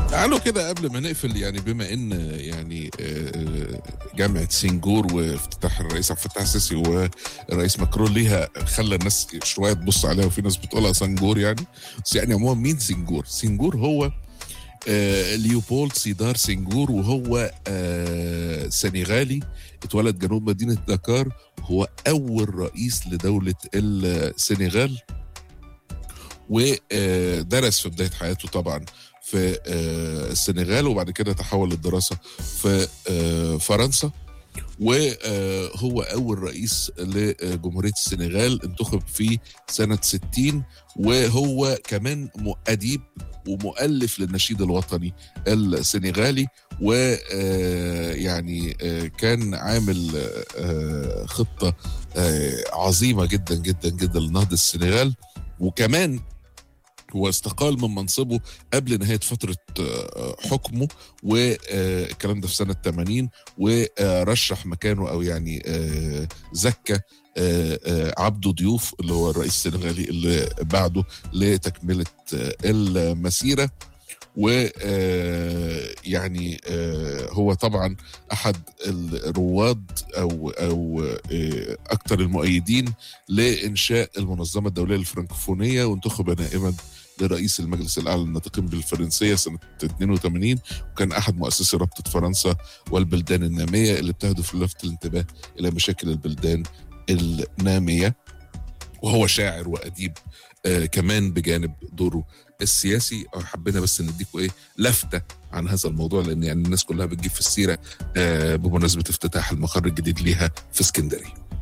تعالوا كده قبل ما نقفل يعني بما ان يعني آه، جامعه سنغور وافتتاح الرئيس عبد الفتاح السيسي والرئيس ماكرون ليها خلى الناس شويه تبص عليها وفي ناس بتقولها سنغور يعني بس يعني عموما مين سنغور؟ سنغور هو آه، ليوبولد سيدار سنغور وهو آه، سنغالي اتولد جنوب مدينه دكار هو اول رئيس لدوله السنغال ودرس في بدايه حياته طبعا في آه، السنغال وبعد كده تحول للدراسه في آه، فرنسا وهو اول رئيس لجمهوريه السنغال انتخب في سنه 60 وهو كمان م- اديب ومؤلف للنشيد الوطني السنغالي ويعني كان عامل آه، خطه آه، عظيمه جدا جدا جدا لنهضه السنغال وكمان هو استقال من منصبه قبل نهاية فترة آه، حكمه والكلام ده في سنة 80 ورشح مكانه أو يعني آه، زكى آه، آه، عبده ضيوف اللي هو الرئيس السنغالي اللي بعده لتكملة آه، المسيرة و آه، يعني آه، هو طبعا احد الرواد او او آه، اكثر المؤيدين لانشاء المنظمه الدوليه الفرنكوفونيه وانتخب نائما لرئيس المجلس الاعلى للناطقين بالفرنسيه سنه 82 وكان احد مؤسسي رابطه فرنسا والبلدان الناميه اللي بتهدف للفت الانتباه الى مشاكل البلدان الناميه وهو شاعر واديب آه كمان بجانب دوره السياسي آه، حبينا بس نديكوا ايه لفته عن هذا الموضوع لان يعني الناس كلها بتجيب في السيره آه بمناسبه افتتاح المقر الجديد ليها في اسكندريه